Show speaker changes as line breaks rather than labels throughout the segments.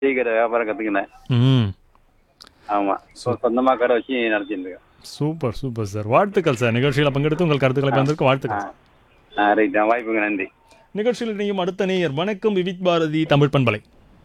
Tea கடை வியாபாரம் கற்றுக்கினேன்
ம்
ஆமாம் ஸோ சொந்தமாக கடை வச்சு நடத்திட்டு இருக்கேன்
சூப்பர் சூப்பர் சார் வாழ்த்துக்கள் சார் நிகழ்ச்சியில் பங்கெடுத்து உங்கள் கருத்துக்களை பகிர்ந்ததற்கு வாழ்த்துக்கள்
ஆ ரைட் வாய்ப்புங்க நன்றி
நிகழ்ச்சியில் இணையும் அடுத்த நேயர் வணக்கம் விவிக் பாரதி தமிழ் பண்பலை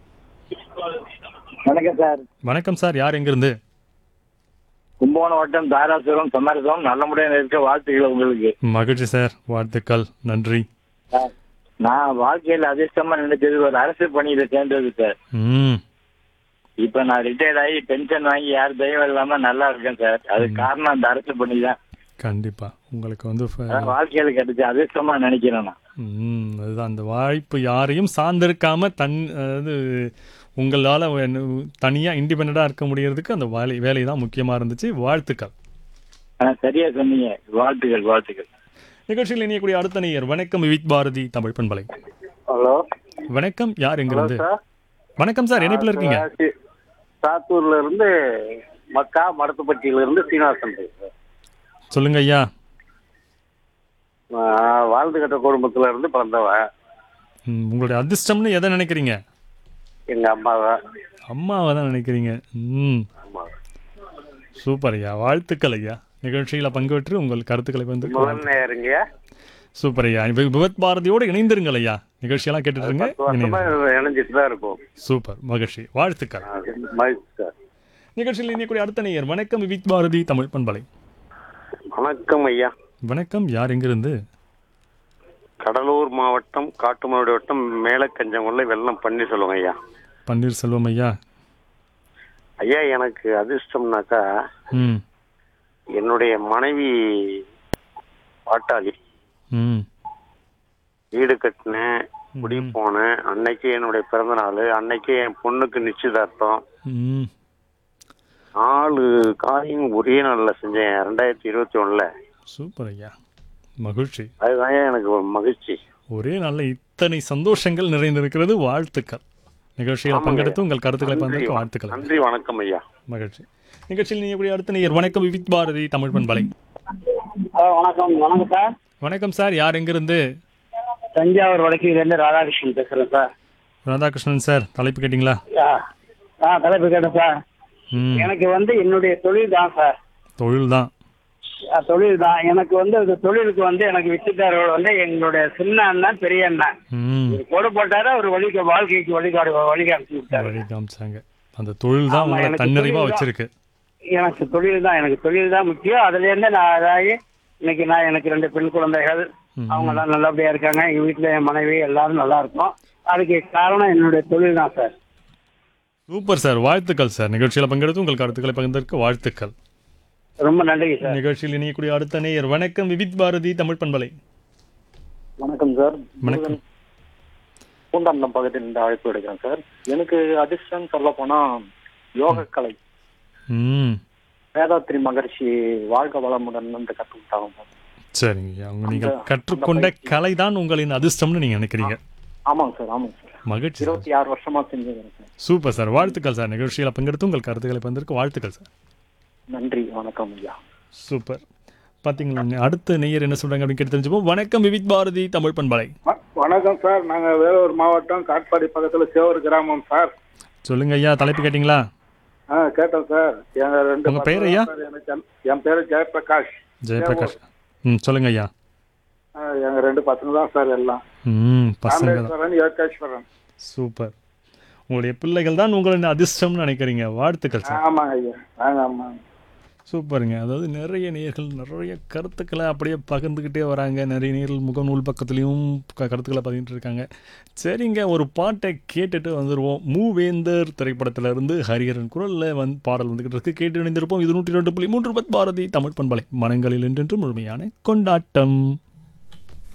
வணக்கம் சார்
வணக்கம் சார் யார் எங்கிருந்து
கும்பகோணம் வட்டம் தாராசுரம் சமரசம் நல்ல முறையில் இருக்க வாழ்த்துக்கள் உங்களுக்கு
மகிழ்ச்சி சார் வாழ்த்துக்கள் நன்றி
சார், நான் வாழ்க்கையில் அதிர்ஷ்டமா நினைச்சது ஒரு அரசு பணியில சேர்ந்தது சார்
ம்
இப்ப நான் ரிட்டையர்ட் ஆகி பென்ஷன் வாங்கி யார் தயவும் இல்லாம நல்லா இருக்கேன் சார் அது காரணம் அந்த அரசு பணி தான்
கண்டிப்பா உங்களுக்கு வந்து ஃப-
அதான் வாழ்க்கையில கிடைச்ச அதிர்ஷ்டமா நினைக்கிறேன் நான்
ம் அதுதான் அந்த வாய்ப்பு யாரையும் சார்ந்திருக்காம தன் அதாவது உங்களால் தனியாக இண்டிபெண்ட்டாக இருக்க முடியறதுக்கு அந்த வேலை வேலை தான் முக்கியமாக இருந்துச்சு வாழ்த்துக்கள்
ஆ, சரியா சொன்னீங்க வாழ்த்துக்கள் வாழ்த்துக்கள்
நிகழ்ச்சியில் இணையக்கூடிய அடுத்த நேயர் வணக்கம் விவிக் பாரதி தமிழ் பண்பலை
ஹலோ
வணக்கம் யார் எங்கிருந்து
சார்
வணக்கம் சார் இணைப்பில் இருக்கீங்க
சி- சாத்தூர்ல இருந்து மக்கா மடத்துப்பட்டியில இருந்து சீனிவாசன் பேசுறேன்
சொல்லுங்க ஐயா
நான் வாழ்ந்து கட்ட குடும்பத்துல இருந்து பிறந்தவன்
ம், உங்களுடைய அதிர்ஷ்டம்னு எதை நினைக்கிறீங்க
எங்க அம்மாவை
அம்மாவை தான் நினைக்கிறீங்க ம்
அம்மா
சூப்பர் ஐயா வாழ்த்துக்கள் ஐயா நிகழ்ச்சியில் பங்கு பெற்று உங்கள் கருத்துக்களை வந்து
முதல் நேருங்க
சூப்பர் ஐயா வி- விபத் பாரதியோடு இணைந்திருங்கள் ஐயா நிகழ்ச்சியெல்லாம் கேட்டுட்டு இருங்க
பத்து வருஷமா
இணைந்திருங்க.
இணைஞ்சிட்டு தான் இருக்கும்
சூப்பர் மகிழ்ச்சி வாழ்த்துக்கள்
ஆ, மகிழ்ச்சி சார்
நிகழ்ச்சியில் இணையக்கூடிய அடுத்த நேயர் வணக்கம் விவிக் பாரதி தமிழ் பண்பலை
வணக்கம் ஐயா
வணக்கம் யார் எங்கிருந்து
கடலூர் மாவட்டம் காட்டுமலை வட்டம் மேலக்கஞ்சங்குள்ள வெள்ளம் பண்ணி சொல்லுங்க ஐயா
பன்னீர்செல்வம் ஐயா
ஐயா எனக்கு அதிர்ஷ்டம்னாக்கா
ம்
என்னுடைய மனைவி பாட்டாளி
ம்
வீடு கட்டினேன் குடி போனேன் அன்னைக்கு என்னுடைய பிறந்த நாள் அன்னைக்கு என் பொண்ணுக்கு நிச்சயதார்த்தம்
ம்
நாலு காரியம் ஒரே நாள்ல செஞ்சேன் ரெண்டாயிரத்தி இருபத்தி ஒண்ணுல
சூப்பர் ஐயா மகிழ்ச்சி
அதுதான் எனக்கு ஒரு மகிழ்ச்சி
ஒரே நாளில் இத்தனை சந்தோஷங்கள் நிறைந்திருக்கிறது வாழ்த்துக்கள் நிகழ்ச்சியில்
ஆமாங்க.
பங்கெடுத்து உங்கள் கருத்துக்களை
நன்றி
பகிர்ந்ததற்கு வாழ்த்துக்கள்
நன்றி வணக்கம் ஐயா
மகிழ்ச்சி நிகழ்ச்சியில் இணையக்கூடிய அடுத்த நேயர் வணக்கம் விவிக் பாரதி தமிழ் பண்பலை
வணக்கம் வணக்கம் சார்
வணக்கம் சார் யார் எங்கிருந்து
தஞ்சாவூர் வடக்கில இருந்து ராதாகிருஷ்ணன் பேசுறேன் சார்
ராதாகிருஷ்ணன் சார் தலைப்பு கேட்டிங்களா
ஆ தலைப்பு கேட்டேன் சார்
ம்
எனக்கு வந்து என்னுடைய தொழில் தான் சார்
தொழில் தான்
தொழில் தான் எனக்கு வந்து அந்த தொழிலுக்கு வந்து எனக்கு வித்துட்டார்கள் வந்து எங்களுடைய சின்ன அண்ணன் பெரிய அண்ணன்
ம்
ஒரு கொடை போட்டாரு அவர் வழிக்கு வாழ்க்கைக்கு வழிகாடு வழிகாட்டி விட்டாரு
வழி காமிச்சாங்க அந்த தொழில் தான்
ஆமா,
உங்களை
எனக்கு
தன்னிறைவா
தொழில் தான்.
வச்சிருக்கு
எனக்கு தொழில் தான் எனக்கு தொழில் தான் முக்கியம் அதுல இருந்து நான் அதாகி இன்னைக்கு நான் எனக்கு ரெண்டு பெண் குழந்தைகள்
ம்.
அவங்க எல்லாம் நல்லபடியா இருக்காங்க எங்க வீட்டுல என் மனைவி எல்லாரும் நல்லா இருக்கும் அதுக்கு காரணம் என்னுடைய தொழில் தான் சார்
சூப்பர் சார் வாழ்த்துக்கள் சார் நிகழ்ச்சியில் பங்கெடுத்து உங்கள் கருத்துக்களை பகிர்ந்ததற்கு வாழ்த்துக்கள்
ரொம்ப நன்றி சார்
நிகழ்ச்சியில் இணையக்கூடிய அடுத்த நேயர் வணக்கம் விவித் பாரதி தமிழ் பண்பலை
வணக்கம் சார்
வணக்கம்
பூண்டாண்டம் பகுதியிலிருந்து அழைப்பு எடுக்கிறேன் சார் எனக்கு அதிர்ஷ்டம் சொல்ல போனா யோகக்கலை
ம்
வேதாத்ரி மகர்ஷி வாழ்க வளமுடன் வந்து கற்றுக்கிட்டாங்க சார்
சரிங்க அவங்க நீங்கள்
அந்த-
கற்றுக்கொண்ட
அந்த
கலை தான் உங்களின் அதிர்ஷ்டம்னு நீங்கள் நினைக்கிறீங்க
ஆமாங்க சார் ஆமாங்க சார்
மகிழ்ச்சி சார்
இருபத்தி ஆறு வருஷமா செஞ்சுக்கிறேன் சார்
சூப்பர் சார் வாழ்த்துக்கள் சார் நிகழ்ச்சியில் பங்கெடுத்து உங்கள் கருத்துக்களை பகிர்ந்ததற்கு வாழ்த்துக்கள் சார்
நன்றி வணக்கம் ஐயா
சூப்பர் பார்த்தீங்களா அடுத்த நேயர் என்ன சொல்றாங்க அப்படின்னு கேட்டு தெரிஞ்சுப்போம் வணக்கம் விவித் பாரதி தமிழ் பண்பலை
வ- வணக்கம் சார் நாங்க வேலூர் மாவட்டம் காட்பாடி பக்கத்துல சேவூர் கிராமம் சார்
சொல்லுங்க ஐயா தலைப்பு கேட்டிங்களா
ஆ கேட்டோம் சார் எங்க ரெண்டு
உங்க பேர்
பசங்க
ஐயா?
சார், எனக்கு என்- என் பேரு ஜெயபிரகாஷ்
ஜெயபிரகாஷ் ம் சொல்லுங்க ஐயா
ஆ, எங்க ரெண்டு பசங்க தான் சார் எல்லாம்
ம் பசங்க தான்
ராமேஸ்வரன் யோகேஸ்வரன்
சூப்பர் உங்களுடைய பிள்ளைகள் தான் உங்களின் அதிர்ஷ்டம்னு நினைக்கிறீங்க வாழ்த்துக்கள் சார்
ஆமாங்க ஐயா ஆங்க ஆமாங்க
சூப்பருங்க அதாவது நிறைய நேர்கள் நிறைய கருத்துக்களை அப்படியே பகிர்ந்துக்கிட்டே வராங்க நிறைய நேர்கள் முகநூல் பக்கத்துலேயும் க- கருத்துக்களை பகிர்ந்துட்டு இருக்காங்க சரிங்க ஒரு பாட்டை கேட்டுட்டு வந்துடுவோம் மூவேந்தர் திரைப்படத்துல இருந்து ஹரிஹரன் குரலில் வந்து பாடல் வந்துக்கிட்டு இருக்கு கேட்டு இணைந்திருப்போம் இது நூற்றி ரெண்டு புள்ளி மூன்று பத் பாரதி தமிழ் பண்பலை மனங்களில் என்றென்று முழுமையான கொண்டாட்டம்